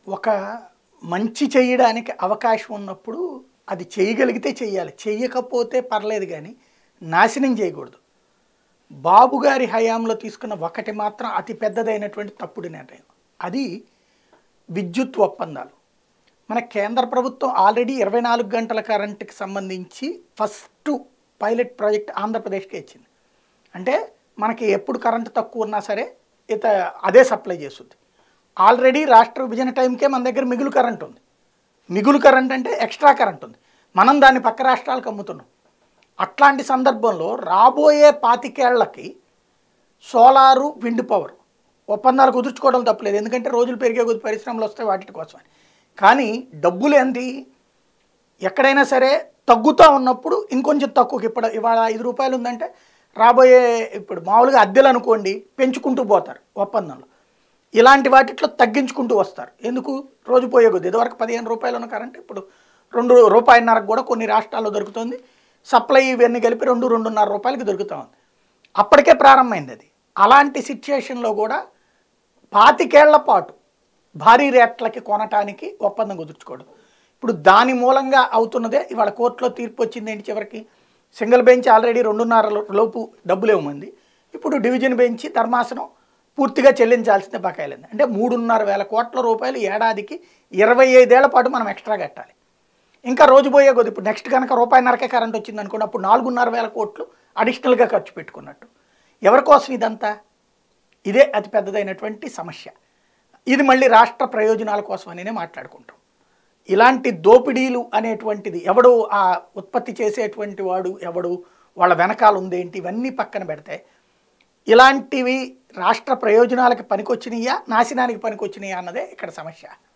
ఒక మంచి చేయడానికి అవకాశం ఉన్నప్పుడు అది చేయగలిగితే చెయ్యాలి చెయ్యకపోతే పర్లేదు కానీ నాశనం చేయకూడదు బాబు గారి హయాంలో తీసుకున్న ఒకటి మాత్రం అతి పెద్దదైనటువంటి తప్పుడు నిర్ణయం అది విద్యుత్ ఒప్పందాలు మన కేంద్ర ప్రభుత్వం ఆల్రెడీ ఇరవై నాలుగు గంటల కరెంటుకి సంబంధించి ఫస్ట్ పైలట్ ప్రాజెక్ట్ ఆంధ్రప్రదేశ్కే ఇచ్చింది అంటే మనకి ఎప్పుడు కరెంటు తక్కువ ఉన్నా సరే ఇత అదే సప్లై చేస్తుంది ఆల్రెడీ రాష్ట్ర విభజన టైంకే మన దగ్గర మిగులు కరెంట్ ఉంది మిగులు కరెంట్ అంటే ఎక్స్ట్రా కరెంట్ ఉంది మనం దాన్ని పక్క రాష్ట్రాలకు అమ్ముతున్నాం అట్లాంటి సందర్భంలో రాబోయే పాతికేళ్లకి సోలారు విండ్ పవర్ ఒప్పందాలు కుదుర్చుకోవడం తప్పలేదు ఎందుకంటే రోజులు పెరిగే కొద్ది పరిశ్రమలు వస్తాయి వాటి కోసం కానీ డబ్బులు ఏంటి ఎక్కడైనా సరే తగ్గుతూ ఉన్నప్పుడు ఇంకొంచెం తక్కువకి ఇప్పుడు ఇవాళ ఐదు రూపాయలు ఉందంటే రాబోయే ఇప్పుడు మామూలుగా అద్దెలు అనుకోండి పెంచుకుంటూ పోతారు ఒప్పందంలో ఇలాంటి వాటిట్లో తగ్గించుకుంటూ వస్తారు ఎందుకు రోజు పోయే కొద్ది ఇదివరకు పదిహేను రూపాయలు ఉన్న కరెంట్ ఇప్పుడు రెండు రూపాయన్నరకు కూడా కొన్ని రాష్ట్రాల్లో దొరుకుతుంది సప్లై ఇవన్నీ కలిపి రెండు రెండున్నర రూపాయలకి దొరుకుతూ ఉంది అప్పటికే ప్రారంభమైంది అది అలాంటి సిచ్యుయేషన్లో కూడా పాతికేళ్ల పాటు భారీ రేట్లకి కొనటానికి ఒప్పందం కుదుర్చుకోవడం ఇప్పుడు దాని మూలంగా అవుతున్నదే ఇవాళ కోర్టులో తీర్పు వచ్చింది ఏంటి చివరికి సింగిల్ బెంచ్ ఆల్రెడీ రెండున్నర లో- లోపు డబ్బులు ఇవ్వమంది ఇప్పుడు డివిజన్ బెంచ్ ధర్మాసనం పూర్తిగా చెల్లించాల్సిందే బకాయిలంది అంటే మూడున్నర వేల కోట్ల రూపాయలు ఏడాదికి ఇరవై ఐదేళ్ల పాటు మనం ఎక్స్ట్రా కట్టాలి ఇంకా రోజు పోయే కొద్ది ఇప్పుడు నెక్స్ట్ కనుక రూపాయిన్నరకే కరెంట్ వచ్చింది అనుకోండి అప్పుడు నాలుగున్నర వేల కోట్లు అడిషనల్గా ఖర్చు పెట్టుకున్నట్టు ఎవరి కోసం ఇదంతా ఇదే అతి పెద్దదైనటువంటి సమస్య ఇది మళ్ళీ రాష్ట్ర ప్రయోజనాల కోసం అనే మాట్లాడుకుంటాం ఇలాంటి దోపిడీలు అనేటువంటిది ఎవడు ఆ ఉత్పత్తి చేసేటువంటి వాడు ఎవడు వాళ్ళ వెనకాల ఉందేంటి ఇవన్నీ పక్కన పెడితే ఇలాంటివి రాష్ట్ర ప్రయోజనాలకు పనికొచ్చినాయా నాశనానికి పనికొచ్చినాయా అన్నదే ఇక్కడ సమస్య